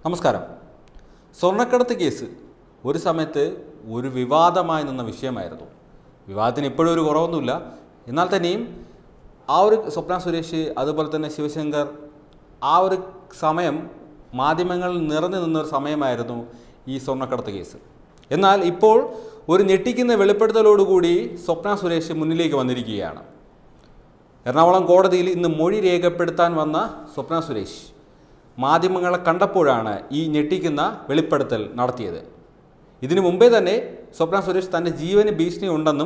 നമസ്കാരം സ്വർണ്ണക്കടത്ത് കേസ് ഒരു സമയത്ത് ഒരു വിവാദമായി നിന്ന വിഷയമായിരുന്നു വിവാദത്തിന് ഇപ്പോഴും ഒരു കുറവൊന്നുമില്ല എന്നാൽ തന്നെയും ആ ഒരു സ്വപ്ന സുരേഷ് അതുപോലെ തന്നെ ശിവശങ്കർ ആ ഒരു സമയം മാധ്യമങ്ങളിൽ നിറഞ്ഞു നിന്ന ഒരു സമയമായിരുന്നു ഈ സ്വർണ്ണക്കടത്ത് കേസ് എന്നാൽ ഇപ്പോൾ ഒരു ഞെട്ടിക്കുന്ന വെളിപ്പെടുത്തലോടുകൂടി സ്വപ്ന സുരേഷ് മുന്നിലേക്ക് വന്നിരിക്കുകയാണ് എറണാകുളം കോടതിയിൽ ഇന്ന് മൊഴി രേഖപ്പെടുത്താൻ വന്ന സ്വപ്ന സുരേഷ് മാധ്യമങ്ങളെ കണ്ടപ്പോഴാണ് ഈ ഞെട്ടിക്കുന്ന വെളിപ്പെടുത്തൽ നടത്തിയത് ഇതിനു മുമ്പേ തന്നെ സ്വപ്ന സുരേഷ് തൻ്റെ ജീവന് ഭീഷണി ഉണ്ടെന്നും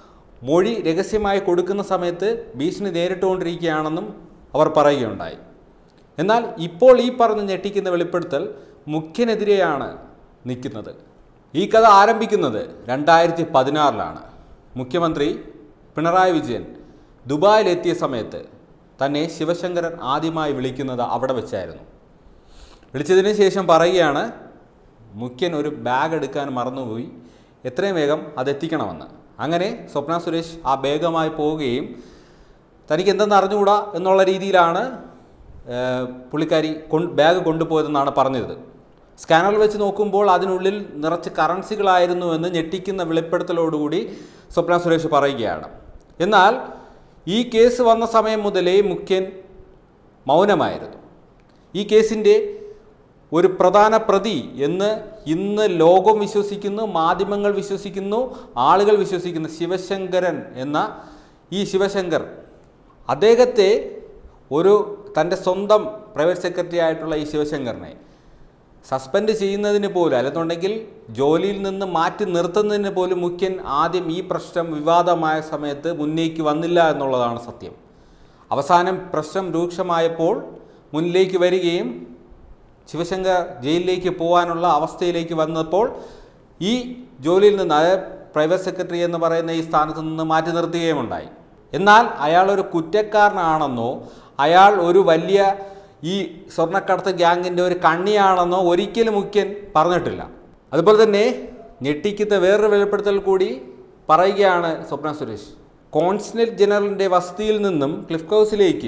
മൊഴി രഹസ്യമായി കൊടുക്കുന്ന സമയത്ത് ഭീഷണി നേരിട്ടുകൊണ്ടിരിക്കുകയാണെന്നും അവർ പറയുകയുണ്ടായി എന്നാൽ ഇപ്പോൾ ഈ പറഞ്ഞ് ഞെട്ടിക്കുന്ന വെളിപ്പെടുത്തൽ മുഖ്യനെതിരെയാണ് നിൽക്കുന്നത് ഈ കഥ ആരംഭിക്കുന്നത് രണ്ടായിരത്തി പതിനാറിലാണ് മുഖ്യമന്ത്രി പിണറായി വിജയൻ ദുബായിലെത്തിയ സമയത്ത് തന്നെ ശിവശങ്കരൻ ആദ്യമായി വിളിക്കുന്നത് അവിടെ വെച്ചായിരുന്നു വിളിച്ചതിന് ശേഷം പറയുകയാണ് മുഖ്യൻ ഒരു ബാഗ് എടുക്കാൻ മറന്നുപോയി എത്രയും വേഗം അത് എത്തിക്കണമെന്ന് അങ്ങനെ സ്വപ്ന സുരേഷ് ആ ബാഗുമായി പോവുകയും തനിക്ക് എന്തെന്ന് അറിഞ്ഞുകൂടാ എന്നുള്ള രീതിയിലാണ് ഏഹ്, പുള്ളിക്കാരി കൊണ്ട് ബാഗ് കൊണ്ടുപോയതെന്നാണ് പറഞ്ഞത് സ്കാനറിൽ വെച്ച് നോക്കുമ്പോൾ അതിനുള്ളിൽ നിറച്ച് കറൻസികളായിരുന്നു എന്ന് ഞെട്ടിക്കുന്ന വെളിപ്പെടുത്തലോടുകൂടി സ്വപ്ന സുരേഷ് പറയുകയാണ് എന്നാൽ ഈ കേസ് വന്ന സമയം മുതലേ മുഖ്യൻ മൗനമായിരുന്നു ഈ കേസിൻ്റെ ഒരു പ്രധാന പ്രതി എന്ന് ഇന്ന് ലോകം വിശ്വസിക്കുന്നു മാധ്യമങ്ങൾ വിശ്വസിക്കുന്നു ആളുകൾ വിശ്വസിക്കുന്നു ശിവശങ്കരൻ എന്ന ഈ ശിവശങ്കർ അദ്ദേഹത്തെ ഒരു തൻ്റെ സ്വന്തം പ്രൈവറ്റ് സെക്രട്ടറി ആയിട്ടുള്ള ഈ ശിവശങ്കറിനെ സസ്പെൻഡ് ചെയ്യുന്നതിന് പോലും അല്ലെന്നുണ്ടെങ്കിൽ ജോലിയിൽ നിന്ന് മാറ്റി നിർത്തുന്നതിന് പോലും മുഖ്യൻ ആദ്യം ഈ പ്രശ്നം വിവാദമായ സമയത്ത് മുന്നേക്ക് വന്നില്ല എന്നുള്ളതാണ് സത്യം അവസാനം പ്രശ്നം രൂക്ഷമായപ്പോൾ മുന്നിലേക്ക് വരികയും ശിവശങ്കർ ജയിലിലേക്ക് പോകാനുള്ള അവസ്ഥയിലേക്ക് വന്നപ്പോൾ ഈ ജോലിയിൽ നിന്ന് അതായത് പ്രൈവറ്റ് സെക്രട്ടറി എന്ന് പറയുന്ന ഈ സ്ഥാനത്ത് നിന്ന് മാറ്റി നിർത്തുകയുമുണ്ടായി എന്നാൽ അയാൾ ഒരു കുറ്റക്കാരനാണെന്നോ അയാൾ ഒരു വലിയ ഈ സ്വർണ്ണക്കടത്ത് ഗ്യാങ്ങിൻ്റെ ഒരു കണ്ണിയാണെന്നോ ഒരിക്കലും മുഖ്യൻ പറഞ്ഞിട്ടില്ല അതുപോലെ തന്നെ ഞെട്ടിക്കുന്ന വേറൊരു വെളിപ്പെടുത്തൽ കൂടി പറയുകയാണ് സ്വപ്ന സുരേഷ് കോൺസുലേറ്റ് ജനറലിൻ്റെ വസതിയിൽ നിന്നും ക്ലിഫ് ഹൗസിലേക്ക്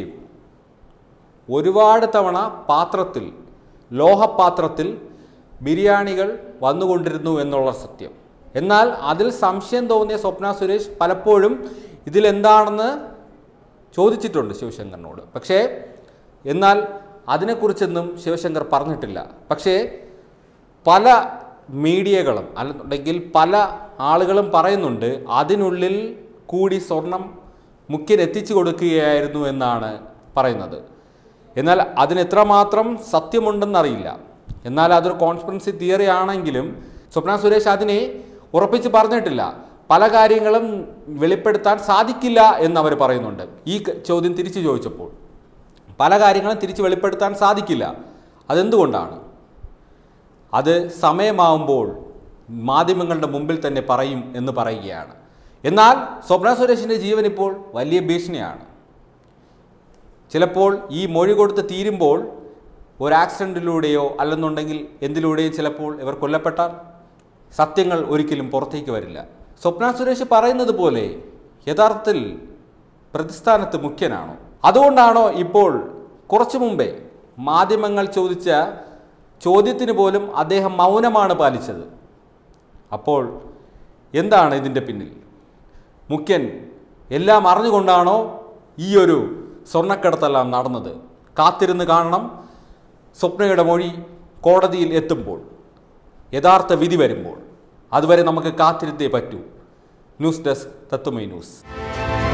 ഒരുപാട് തവണ പാത്രത്തിൽ ലോഹപാത്രത്തിൽ ബിരിയാണികൾ വന്നുകൊണ്ടിരുന്നു എന്നുള്ള സത്യം എന്നാൽ അതിൽ സംശയം തോന്നിയ സ്വപ്ന സുരേഷ് പലപ്പോഴും ഇതിലെന്താണെന്ന് ചോദിച്ചിട്ടുണ്ട് ശിവശങ്കറിനോട് പക്ഷേ എന്നാൽ അതിനെക്കുറിച്ചൊന്നും ശിവശങ്കർ പറഞ്ഞിട്ടില്ല പക്ഷേ പല മീഡിയകളും അല്ലെന്നുണ്ടെങ്കിൽ പല ആളുകളും പറയുന്നുണ്ട് അതിനുള്ളിൽ കൂടി സ്വർണം മുഖ്യൻ എത്തിച്ചു കൊടുക്കുകയായിരുന്നു എന്നാണ് പറയുന്നത് എന്നാൽ അതിന് എത്രമാത്രം സത്യമുണ്ടെന്നറിയില്ല എന്നാൽ അതൊരു കോൺസ്പിറൻസി തിയറി ആണെങ്കിലും സ്വപ്ന സുരേഷ് അതിനെ ഉറപ്പിച്ച് പറഞ്ഞിട്ടില്ല പല കാര്യങ്ങളും വെളിപ്പെടുത്താൻ സാധിക്കില്ല എന്ന് അവർ പറയുന്നുണ്ട് ഈ ക- ചോദ്യം തിരിച്ചു ചോദിച്ചപ്പോൾ പല കാര്യങ്ങളും തിരിച്ച് വെളിപ്പെടുത്താൻ സാധിക്കില്ല അതെന്തുകൊണ്ടാണ് അത് സമയമാവുമ്പോൾ മാധ്യമങ്ങളുടെ മുമ്പിൽ തന്നെ പറയും എന്ന് പറയുകയാണ് എന്നാൽ സ്വപ്ന സുരേഷിൻ്റെ ജീവൻ ഇപ്പോൾ വലിയ ഭീഷണിയാണ് ചിലപ്പോൾ ഈ മൊഴി കൊടുത്ത് തീരുമ്പോൾ ഒരു ആക്സിഡൻറ്റിലൂടെയോ അല്ലെന്നുണ്ടെങ്കിൽ എന്തിലൂടെയോ ചിലപ്പോൾ ഇവർ കൊല്ലപ്പെട്ടാൽ സത്യങ്ങൾ ഒരിക്കലും പുറത്തേക്ക് വരില്ല സ്വപ്ന സുരേഷ് പറയുന്നത് പോലെ യഥാർത്ഥത്തിൽ പ്രതിസ്ഥാനത്ത് മുഖ്യനാണോ അതുകൊണ്ടാണോ ഇപ്പോൾ കുറച്ചു മുമ്പേ മാധ്യമങ്ങൾ ചോദിച്ച ചോദ്യത്തിന് പോലും അദ്ദേഹം മൗനമാണ് പാലിച്ചത് അപ്പോൾ എന്താണ് ഇതിൻ്റെ പിന്നിൽ മുഖ്യൻ എല്ലാം അറിഞ്ഞുകൊണ്ടാണോ ഈ ഒരു സ്വർണ്ണക്കടത്തെല്ലാം നടന്നത് കാത്തിരുന്ന് കാണണം സ്വപ്നയുടെ മൊഴി കോടതിയിൽ എത്തുമ്പോൾ യഥാർത്ഥ വിധി വരുമ്പോൾ അതുവരെ നമുക്ക് കാത്തിരുത്തേ പറ്റൂ ന്യൂസ് ഡെസ്ക് തത്വമൈ ന്യൂസ്